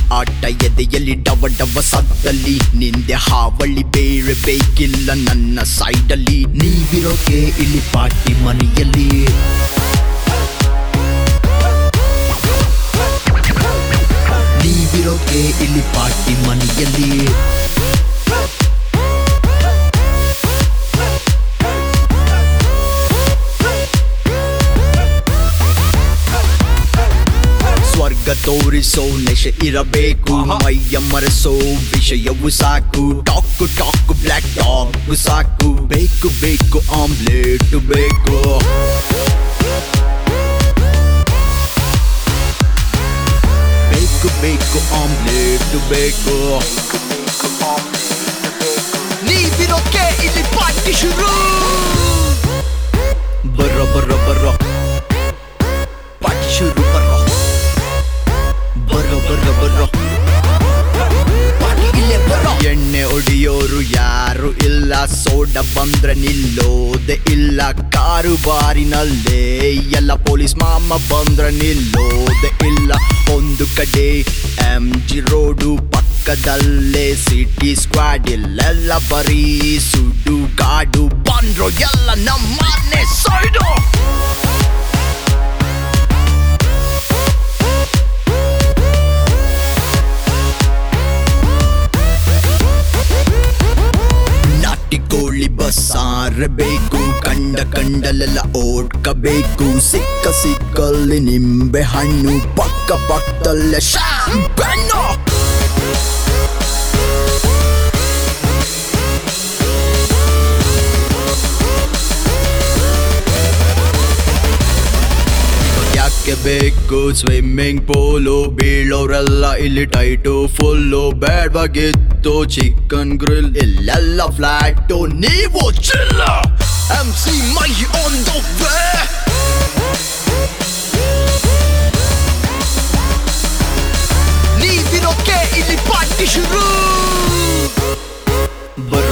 ಆಟ ಎದೆಯಲ್ಲಿ ಡವ ಡವ ಸದ್ದಲ್ಲಿ ನಿಂದೆ ಹಾವಳಿ ಬೇರೆ ಬೇಕಿಲ್ಲ ನನ್ನ ಸೈಡಲ್ಲಿ ನೀವಿರೋಕೆ ಇಲ್ಲಿ ಪಾರ್ಟಿ ಮನೆಯಲ್ಲಿ ನೀವಿರೋಕೆ ಇಲ್ಲಿ ಪಾರ್ಟಿ ಮನೆಯಲ್ಲಿ ಸ್ವರ್ಗ ತೋರಿಸೋ ನೆಶೆ ಇರಬೇಕು ಮೈಯ ಮರೆಸೋ ವಿಷಯವು ಸಾಕು ಟಾಕು ಟಾಕು ಬ್ಲ್ಯಾಕ್ ಟಾಕ್ ಸಾಕು ಬೇಕು ಬೇಕು ಆಮ್ಲೆಟ್ ಬೇಕು ಬೇಕು ಬೇಕು ಆಮ್ಲೆಟ್ ಬೇಕು ನೀವಿರೋಕೆ ಇಲ್ಲಿ ಪಾರ್ಟಿ ಶುರು ಬರೋ ಬರೋ ಬರೋ ಪಾರ್ಟಿ ಶುರು ಬರೋ ಬರೋ ಬರೋ ಬರೋ ಪಾರ್ಟಿ ಇಲ್ಲೇ ಬರೋ ಎಣ್ಣೆ ಹೊಡಿಯೋರು ಯಾರು ಇಲ್ಲ ಸೋಡ ಬಂದ್ರೆ ನಿಲ್ಲೋದೆ ಇಲ್ಲ ಕಾರು ಬಾರಿನಲ್ಲೇ ಎಲ್ಲ ಪೊಲೀಸ್ ಮಾಮ ಬಂದ್ರೆ ನಿಲ್ಲೋದೆ ಇಲ್ಲ ಒಂದು ಕಡೆ ಎಂ ಜಿ ರೋಡು ಪಕ್ಕದಲ್ಲೇ ಸಿಟಿ ಸ್ಕ್ವಾಡ್ ಇಲ್ಲೆಲ್ಲ ಬರೀ ಸುಡು ಕಾಡು ಬಂದ್ರು ಎಲ್ಲ ನಮ್ಮನೆ ಸೈಡು ನಾಟಿ ಕೋಳಿ ಬಸ್ಸಾರಬೇಕು ಕಂಡ ಕಂಡಲೆಲ್ಲ ಓಡ್ಕಬೇಕು ಸಿಕ್ಕ ಸಿಕ್ಕಲ್ಲಿ ನಿಂಬೆ ಹಣ್ಣು ಪಕ್ಕ ಪಕ್ಕದಲ್ಲೇ ಶಾಂಪನ್ನು ಯಾಕೆ ಬೇಕು ಸ್ವಿಮ್ಮಿಂಗ್ ಪೂಲು ಬೀಳೋರೆಲ್ಲ ಇಲ್ಲಿ ಟೈಟು ಫುಲ್ಲು ಬೇಡವಾಗಿತ್ತು ಚಿಕನ್ ಗ್ರಿಲ್ ಇಲ್ಲೆಲ್ಲ ಫ್ಲಾಟು ನೀವು chill M C my on the way ನೀವಿರೋಕೆ ಇಲ್ಲಿ ಪಾರ್ಟಿ ಶುರು ಬರ